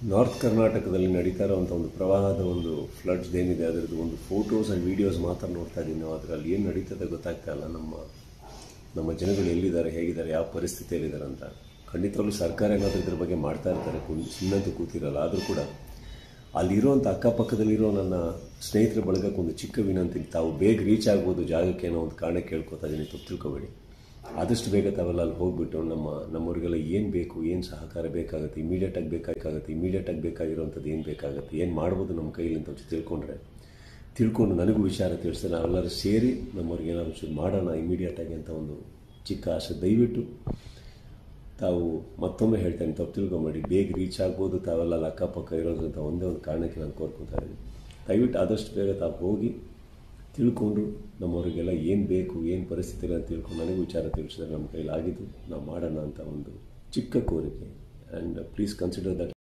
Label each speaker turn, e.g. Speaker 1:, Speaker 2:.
Speaker 1: north ಕರ್ನಾಟಕದಲ್ಲಿ ನಡೀತಾ ಇರೋವಂಥ ಒಂದು ಪ್ರವಾಹದ ಒಂದು ಫ್ಲಡ್ಸ್ ಏನಿದೆ ಅದರದ್ದು ಒಂದು ಫೋಟೋಸ್ ಆ್ಯಂಡ್ ವೀಡಿಯೋಸ್ ಮಾತ್ರ ನೋಡ್ತಾ ಇದ್ದೀನಿ ನಾವು ಅದರಲ್ಲಿ ಏನು ನಡೀತದೆ ಗೊತ್ತಾಗ್ತಾ ಇಲ್ಲ ನಮ್ಮ ನಮ್ಮ ಜನಗಳು ಎಲ್ಲಿದ್ದಾರೆ ಹೇಗಿದ್ದಾರೆ ಯಾವ ಪರಿಸ್ಥಿತಿಯಲ್ಲಿದ್ದಾರೆ ಅಂತ ಖಂಡಿತವಾಗ್ಲೂ ಸರ್ಕಾರ ಏನಾದರೂ ಇದ್ರ ಬಗ್ಗೆ ಮಾಡ್ತಾ ಇರ್ತಾರೆ ಕು- ಸುಮ್ಮನಂತೂ ಕೂತಿರಲ್ಲ ಆದರೂ ಕೂಡ ಅಲ್ಲಿರುವಂಥ ಅಕ್ಕಪಕ್ಕದಲ್ಲಿರೋ ನನ್ನ ಸ್ನೇಹಿತರ ಬಳಗಕ್ಕೆ ಒಂದು ಚಿಕ್ಕ ವಿನಂತಿ ತಾವು ಬೇಗ ರೀಚ್ ಆಗ್ಬೋದು ಜಾಗಕ್ಕೆ ಅನ್ನೋ ಒಂದು ಕಾರಣ ಕೇಳ್ಕೊತಾ ಇದ್ದೀನಿ ತಪ್ಪು ತಿಳ್ಕೊಬೇಡಿ ಆದಷ್ಟು ಬೇಗ ತಾವೆಲ್ಲ ಅಲ್ಲಿ ಹೋಗ್ಬಿಟ್ಟು ನಮ್ಮ ನಮ್ಮವ್ರಿಗೆಲ್ಲ ಏನು ಬೇಕು ಏನು ಸಹಕಾರ ಬೇಕಾಗುತ್ತೆ ಇಮಿಡಿಯೇಟಾಗಿ ಬೇಕಾಗುತ್ತೆ ಇಮಿಡಿಯೇಟಾಗಿ ಬೇಕಾಗಿರೋಂಥದ್ದು ಏನು ಬೇಕಾಗುತ್ತೆ ಏನು ಮಾಡ್ಬೋದು ನಮ್ಮ ಕೈಲಿ ಅಂತ ಒಂಚೂರು ತಿಳ್ಕೊಂಡ್ರೆ ತಿಳ್ಕೊಂಡು ನನಗೂ ವಿಚಾರ ತಿಳಿಸಿದ್ರೆ ನಾವೆಲ್ಲರೂ ಸೇರಿ ನಮ್ಮವ್ರಿಗೆ ಏನಾದ್ರು ಒಂಚೂರು ಮಾಡೋಣ ಇಮಿಡಿಯೇಟಾಗಿ ಅಂತ ಒಂದು ಚಿಕ್ಕ ಆಸೆ ದಯವಿಟ್ಟು ತಾವು ಮತ್ತೊಮ್ಮೆ ಹೇಳ್ತೇನೆ ತಪ್ಪು ತಿಳ್ಕೊಂಬೇಡಿ ಬೇಗ ರೀಚ್ ಆಗ್ಬೋದು ತಾವೆಲ್ಲ ಅಲ್ಲಿ ಅಕ್ಕಪಕ್ಕ ಇರೋದ್ರಿಂದ ಒಂದೇ ಒಂದು ಕಾರಣಕ್ಕೆ ನಾನು ಕೋರ್ಕೊತಾ ಇದ್ದೀನಿ ದಯವಿಟ್ಟು ಆದಷ್ಟು ಬೇಗ ತಾವು ಹೋಗಿ ತಿಳ್ಕೊಂಡು ನಮ್ಮವರಿಗೆಲ್ಲ ಏನು ಬೇಕು ಏನು ಪರಿಸ್ಥಿತಿ ಇಲ್ಲ ಅಂತ ತಿಳ್ಕೊಂಡು ನನಗೆ ವಿಚಾರ ತಿಳಿಸಿದ್ರೆ ನಮ್ಮ ಕೈಲಾಗಿದ್ದು ನಾವು ಮಾಡೋಣ ಅಂತ ಒಂದು ಚಿಕ್ಕ ಕೋರಿಕೆ ಆ್ಯಂಡ್ ಪ್ಲೀಸ್ ಕನ್ಸಿಡರ್ ದಟ್